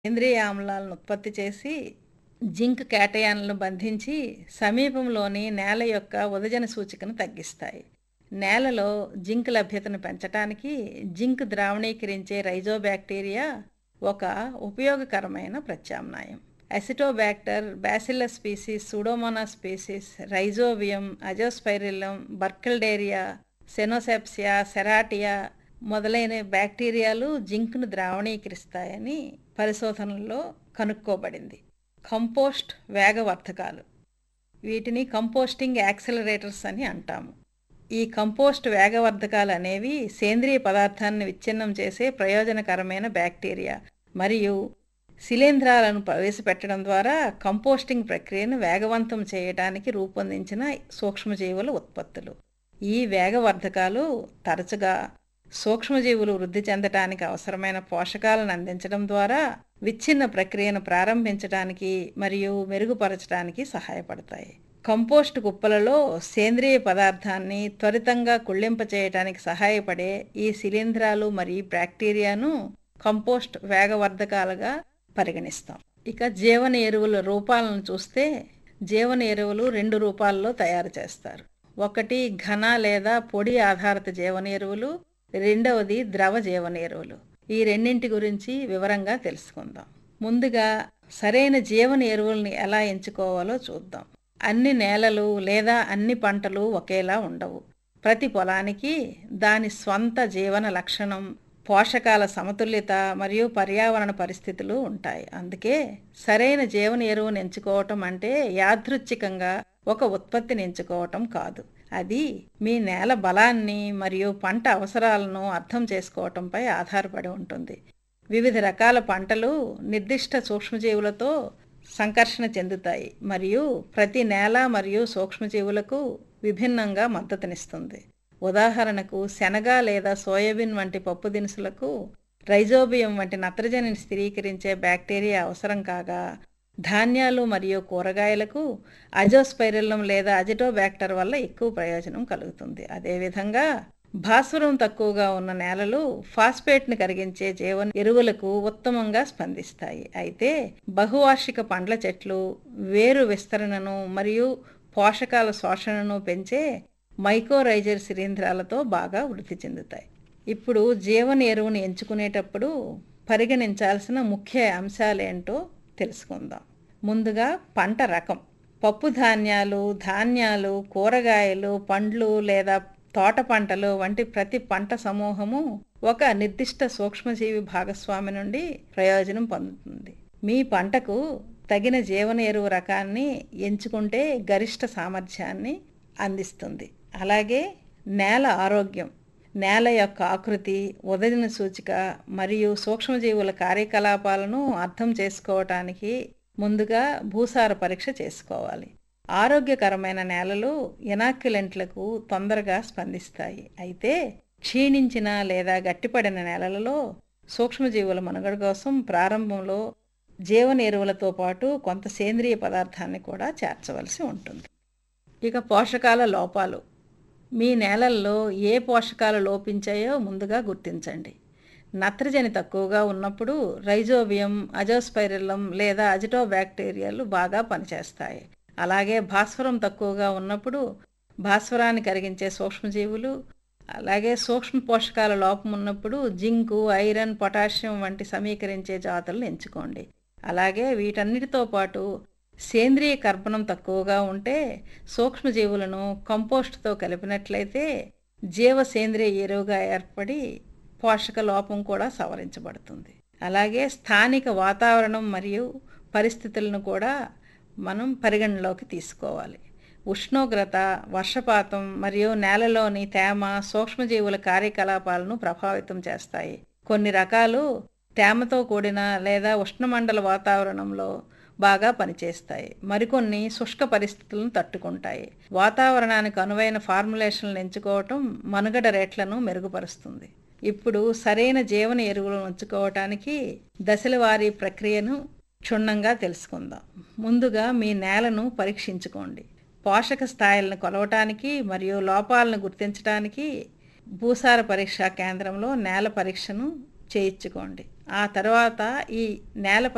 సేంద్రియ ఆమ్లాలను ఉత్పత్తి చేసి జింక్ కేటయాన్లను బంధించి సమీపంలోని నేల యొక్క ఉదజన సూచికను తగ్గిస్తాయి నేలలో జింక్ లభ్యతను పెంచడానికి జింక్ ద్రావణీకరించే రైజోబ్యాక్టీరియా ఒక ఉపయోగకరమైన ప్రత్యామ్నాయం Acetobacter Bacillus species Pseudomonas species Rhizobium Azospirillum Burkholderia cenocepacia Serratia మొదలైన బ్యాక్టీరియాలు జింక్ను ద్రావణీకరిస్తాయని పరిశోధనల్లో కనుక్కోబడింది కంపోస్ట్ వేగవర్ధకాలు వీటిని కంపోస్టింగ్ యాక్సిలరేటర్స్ అని అంటాము ఈ కంపోస్ట్ వేగవర్ధకాలు అనేవి సేంద్రియ పదార్థాన్ని విచ్ఛిన్నం చేసే ప్రయోజనకరమైన బ్యాక్టీరియా మరియు శిలీంధ్రాలను ప్రవేశపెట్టడం ద్వారా కంపోస్టింగ్ ప్రక్రియను వేగవంతం చేయడానికి రూపొందించిన సూక్ష్మజీవుల ఉత్పత్తులు ఈ వేగవర్ధకాలు తరచుగా సూక్ష్మజీవులు వృద్ధి చెందటానికి అవసరమైన పోషకాలను అందించడం ద్వారా విచ్ఛిన్న ప్రక్రియను ప్రారంభించడానికి మరియు మెరుగుపరచడానికి సహాయపడతాయి కంపోస్ట్ కుప్పలలో సేంద్రియ పదార్థాన్ని త్వరితంగా కుళ్ళింపచేయటానికి సహాయపడే ఈ శిలీంధ్రాలు మరియు బ్యాక్టీరియాను కంపోస్ట్ వేగవర్ధకాలుగా పరిగణిస్తాం ఇక జీవన ఎరువుల రూపాలను చూస్తే జీవన ఎరువులు రెండు రూపాల్లో తయారు చేస్తారు ఒకటి ఘన లేదా పొడి ఆధారిత జీవన ఎరువులు రెండవది ద్రవ జీవన ఎరువులు ఈ రెండింటి గురించి వివరంగా తెలుసుకుందాం ముందుగా సరైన జీవన ఎరువుల్ని ఎలా ఎంచుకోవాలో చూద్దాం అన్ని నేలలు లేదా అన్ని పంటలు ఒకేలా ఉండవు ప్రతి పొలానికి దాని స్వంత జీవన లక్షణం పోషకాల సమతుల్యత మరియు పర్యావరణ పరిస్థితులు ఉంటాయి అందుకే సరైన జీవన ఎరువును ఎంచుకోవటం అంటే యాదృచ్ఛికంగా ఒక ఉత్పత్తిని ఎంచుకోవటం కాదు అది మీ నేల బలాన్ని మరియు పంట అవసరాలను అర్థం చేసుకోవటంపై ఆధారపడి ఉంటుంది వివిధ రకాల పంటలు నిర్దిష్ట సూక్ష్మజీవులతో సంకర్షణ చెందుతాయి మరియు ప్రతి నేల మరియు సూక్ష్మజీవులకు విభిన్నంగా మద్దతునిస్తుంది ఉదాహరణకు శనగ లేదా సోయాబీన్ వంటి పప్పు దినుసులకు రైజోబియం వంటి నత్రజనిని స్థిరీకరించే బ్యాక్టీరియా అవసరం కాగా ధాన్యాలు మరియు కూరగాయలకు అజోస్పైరిల్లం లేదా అజిటోబ్యాక్టర్ వల్ల ఎక్కువ ప్రయోజనం కలుగుతుంది అదేవిధంగా భాస్వరం తక్కువగా ఉన్న నేలలు ఫాస్ఫేట్ను కరిగించే జీవన ఎరువులకు ఉత్తమంగా స్పందిస్తాయి అయితే బహువార్షిక పండ్ల చెట్లు వేరు విస్తరణను మరియు పోషకాల శోషణను పెంచే మైకోరైజర్ శిలీంధ్రాలతో బాగా వృద్ధి చెందుతాయి ఇప్పుడు జీవన ఎరువును ఎంచుకునేటప్పుడు పరిగణించాల్సిన ముఖ్య అంశాలేంటో తెలుసుకుందాం ముందుగా పంట రకం పప్పు ధాన్యాలు ధాన్యాలు కూరగాయలు పండ్లు లేదా తోట పంటలు వంటి ప్రతి పంట సమూహము ఒక నిర్దిష్ట సూక్ష్మజీవి భాగస్వామి నుండి ప్రయోజనం పొందుతుంది మీ పంటకు తగిన జీవన ఎరువు రకాన్ని ఎంచుకుంటే గరిష్ట సామర్థ్యాన్ని అందిస్తుంది అలాగే నేల ఆరోగ్యం నేల యొక్క ఆకృతి ఉదయన సూచిక మరియు సూక్ష్మజీవుల కార్యకలాపాలను అర్థం చేసుకోవటానికి ముందుగా భూసార పరీక్ష చేసుకోవాలి ఆరోగ్యకరమైన నేలలు ఎనాక్యులెంట్లకు తొందరగా స్పందిస్తాయి అయితే క్షీణించిన లేదా గట్టిపడిన నేలలలో సూక్ష్మజీవుల మనుగడ కోసం ప్రారంభంలో జీవన ఎరువులతో పాటు కొంత సేంద్రియ పదార్థాన్ని కూడా చేర్చవలసి ఉంటుంది ఇక పోషకాల లోపాలు మీ నేలల్లో ఏ పోషకాలు లోపించాయో ముందుగా గుర్తించండి నత్రజని తక్కువగా ఉన్నప్పుడు రైజోబియం అజోస్పైరిల్లం లేదా అజిటోబ్యాక్టీరియాలు బాగా పనిచేస్తాయి అలాగే భాస్వరం తక్కువగా ఉన్నప్పుడు భాస్వరాన్ని కరిగించే సూక్ష్మజీవులు అలాగే సూక్ష్మ పోషకాల లోపం ఉన్నప్పుడు జింకు ఐరన్ పొటాషియం వంటి సమీకరించే జాతులను ఎంచుకోండి అలాగే వీటన్నిటితో పాటు సేంద్రియ కర్బనం తక్కువగా ఉంటే సూక్ష్మజీవులను కంపోస్ట్తో కలిపినట్లయితే జీవ సేంద్రియ ఎరువుగా ఏర్పడి పోషక లోపం కూడా సవరించబడుతుంది అలాగే స్థానిక వాతావరణం మరియు పరిస్థితులను కూడా మనం పరిగణలోకి తీసుకోవాలి ఉష్ణోగ్రత వర్షపాతం మరియు నేలలోని తేమ సూక్ష్మజీవుల కార్యకలాపాలను ప్రభావితం చేస్తాయి కొన్ని రకాలు తేమతో కూడిన లేదా ఉష్ణమండల వాతావరణంలో బాగా పనిచేస్తాయి మరికొన్ని శుష్క పరిస్థితులను తట్టుకుంటాయి వాతావరణానికి అనువైన ఫార్ములేషన్లు ఎంచుకోవటం మనుగడ రేట్లను మెరుగుపరుస్తుంది ఇప్పుడు సరైన జీవన ఎరువులను ఉంచుకోవటానికి దశలవారీ ప్రక్రియను క్షుణ్ణంగా తెలుసుకుందాం ముందుగా మీ నేలను పరీక్షించుకోండి పోషక స్థాయిలను కొలవటానికి మరియు లోపాలను గుర్తించడానికి భూసార పరీక్షా కేంద్రంలో నేల పరీక్షను చేయించుకోండి ఆ తర్వాత ఈ నేల